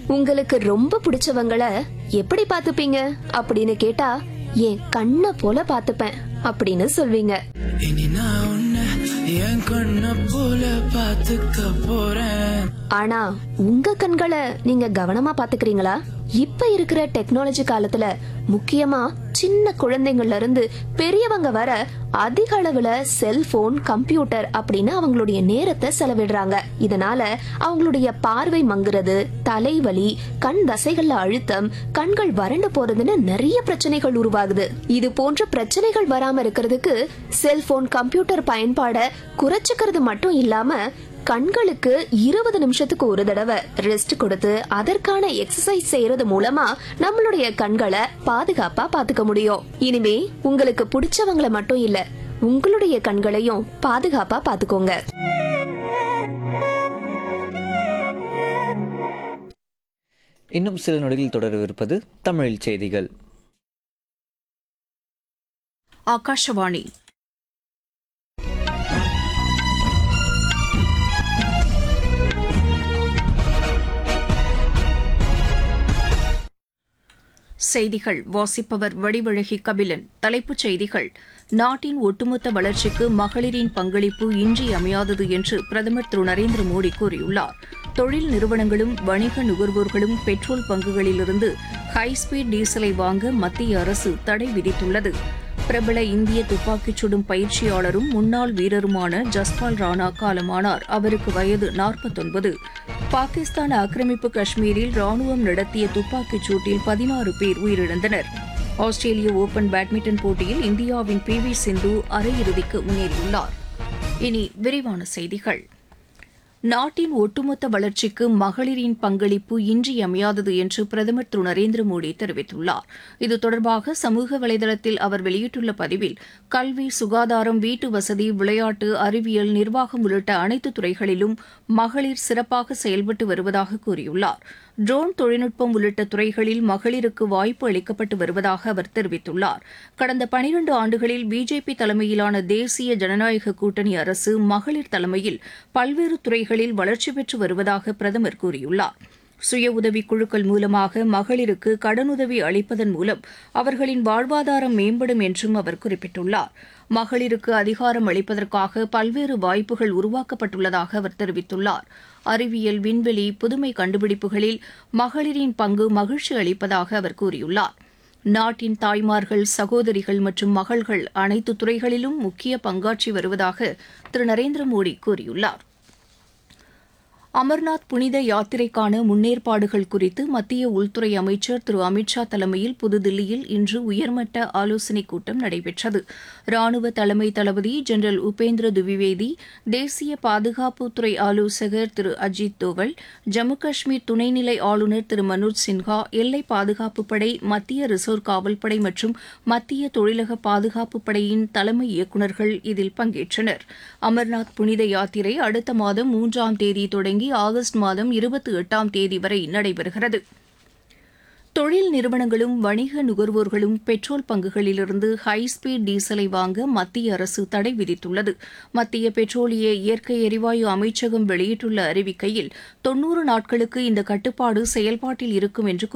உங்களுக்கு ரொம்ப பிடிச்சவங்கள எப்படி பாத்துப்பீங்க அப்படின்னு கேட்டா என் கண்ணை போல பாத்துப்பேன் அப்படின்னு சொல்வீங்க இனி நான் உன்னை என் கண்ண போல பாத்துக்க போறேன் ஆனா உங்க கண்களை நீங்க கவனமா பாத்துக்கிறீங்களா இப்ப இருக்கிற டெக்னாலஜி காலத்துல முக்கியமா சின்ன குழந்தைங்கள்ல இருந்து பெரியவங்க வர அதிக அளவுல செல்போன் கம்ப்யூட்டர் அப்படின்னு அவங்களுடைய நேரத்தை செலவிடுறாங்க இதனால அவங்களுடைய பார்வை மங்குறது தலைவலி கண் தசைகள்ல அழுத்தம் கண்கள் வறண்டு போறதுன்னு நிறைய பிரச்சனைகள் உருவாகுது இது போன்ற பிரச்சனைகள் வராம இருக்கிறதுக்கு செல்போன் கம்ப்யூட்டர் பயன்பாட குறைச்சுக்கிறது மட்டும் இல்லாம கண்களுக்கு இருபது நிமிஷத்துக்கு ஒரு தடவை ரெஸ்ட் கொடுத்து அதற்கான எக்ஸசைஸ் செய்யறது மூலமா நம்மளுடைய கண்களை பாதுகாப்பா பாத்துக்க முடியும் இனிமே உங்களுக்கு பிடிச்சவங்கள மட்டும் இல்ல உங்களுடைய கண்களையும் பாதுகாப்பா பாத்துக்கோங்க இன்னும் சில நொடியில் தொடரவிருப்பது தமிழில் செய்திகள் ಆಕಾಶವಾಣಿ செய்திகள் வாசிப்பவர் வடிவழகி கபிலன் தலைப்புச் செய்திகள் நாட்டின் ஒட்டுமொத்த வளர்ச்சிக்கு மகளிரின் பங்களிப்பு இன்றியமையாதது என்று பிரதமர் திரு நரேந்திர மோடி கூறியுள்ளார் தொழில் நிறுவனங்களும் வணிக நுகர்வோர்களும் பெட்ரோல் பங்குகளிலிருந்து ஹைஸ்பீட் டீசலை வாங்க மத்திய அரசு தடை விதித்துள்ளது பிரபல இந்திய துப்பாக்கிச் சுடும் பயிற்சியாளரும் முன்னாள் வீரருமான ஜஸ்பால் ராணா காலமானார் அவருக்கு வயது நாற்பத்தொன்பது பாகிஸ்தான் ஆக்கிரமிப்பு காஷ்மீரில் ராணுவம் நடத்திய துப்பாக்கிச் சூட்டில் பதினாறு பேர் உயிரிழந்தனர் ஆஸ்திரேலிய ஓபன் பேட்மிண்டன் போட்டியில் இந்தியாவின் பி வி சிந்து அரையிறுதிக்கு முன்னேறியுள்ளார் இனி விரிவான செய்திகள் நாட்டின் ஒட்டுமொத்த வளர்ச்சிக்கு மகளிரின் பங்களிப்பு இன்றியமையாதது என்று பிரதமர் திரு நரேந்திர மோடி தெரிவித்துள்ளார் இது தொடர்பாக சமூக வலைதளத்தில் அவர் வெளியிட்டுள்ள பதிவில் கல்வி சுகாதாரம் வீட்டு வசதி விளையாட்டு அறிவியல் நிர்வாகம் உள்ளிட்ட அனைத்து துறைகளிலும் மகளிர் சிறப்பாக செயல்பட்டு வருவதாக கூறியுள்ளார் ட்ரோன் தொழில்நுட்பம் உள்ளிட்ட துறைகளில் மகளிருக்கு வாய்ப்பு அளிக்கப்பட்டு வருவதாக அவர் தெரிவித்துள்ளார் கடந்த பனிரண்டு ஆண்டுகளில் பிஜேபி தலைமையிலான தேசிய ஜனநாயக கூட்டணி அரசு மகளிர் தலைமையில் பல்வேறு துறைகளில் வளர்ச்சி பெற்று வருவதாக பிரதமர் கூறியுள்ளார் சுய உதவிக் குழுக்கள் மூலமாக மகளிருக்கு கடனுதவி அளிப்பதன் மூலம் அவர்களின் வாழ்வாதாரம் மேம்படும் என்றும் அவர் குறிப்பிட்டுள்ளார் மகளிருக்கு அதிகாரம் அளிப்பதற்காக பல்வேறு வாய்ப்புகள் உருவாக்கப்பட்டுள்ளதாக அவர் தெரிவித்துள்ளார் அறிவியல் விண்வெளி புதுமை கண்டுபிடிப்புகளில் மகளிரின் பங்கு மகிழ்ச்சி அளிப்பதாக அவர் கூறியுள்ளார் நாட்டின் தாய்மார்கள் சகோதரிகள் மற்றும் மகள்கள் அனைத்து துறைகளிலும் முக்கிய பங்காற்றி வருவதாக திரு நரேந்திர மோடி கூறியுள்ளார் அமர்நாத் புனித யாத்திரைக்கான முன்னேற்பாடுகள் குறித்து மத்திய உள்துறை அமைச்சர் திரு அமித்ஷா தலைமையில் புதுதில்லியில் இன்று உயர்மட்ட ஆலோசனைக் கூட்டம் நடைபெற்றது ராணுவ தலைமை தளபதி ஜெனரல் உபேந்திர துவிவேதி தேசிய பாதுகாப்புத்துறை ஆலோசகர் திரு அஜித் தோவல் ஜம்மு காஷ்மீர் துணைநிலை ஆளுநர் திரு மனோஜ் சின்ஹா எல்லை பாதுகாப்பு படை மத்திய ரிசர்வ் காவல்படை மற்றும் மத்திய தொழிலக பாதுகாப்பு படையின் தலைமை இயக்குநர்கள் இதில் பங்கேற்றனர் அமர்நாத் புனித யாத்திரை அடுத்த மாதம் மூன்றாம் தேதி தொடங்கி ஆகஸ்ட் மாதம் இருபத்தி எட்டாம் தேதி வரை நடைபெறுகிறது தொழில் நிறுவனங்களும் வணிக நுகர்வோர்களும் பெட்ரோல் பங்குகளிலிருந்து ஹைஸ்பீட் டீசலை வாங்க மத்திய அரசு தடை விதித்துள்ளது மத்திய பெட்ரோலிய இயற்கை எரிவாயு அமைச்சகம் வெளியிட்டுள்ள அறிவிக்கையில் தொன்னூறு நாட்களுக்கு இந்த கட்டுப்பாடு செயல்பாட்டில் இருக்கும் என்று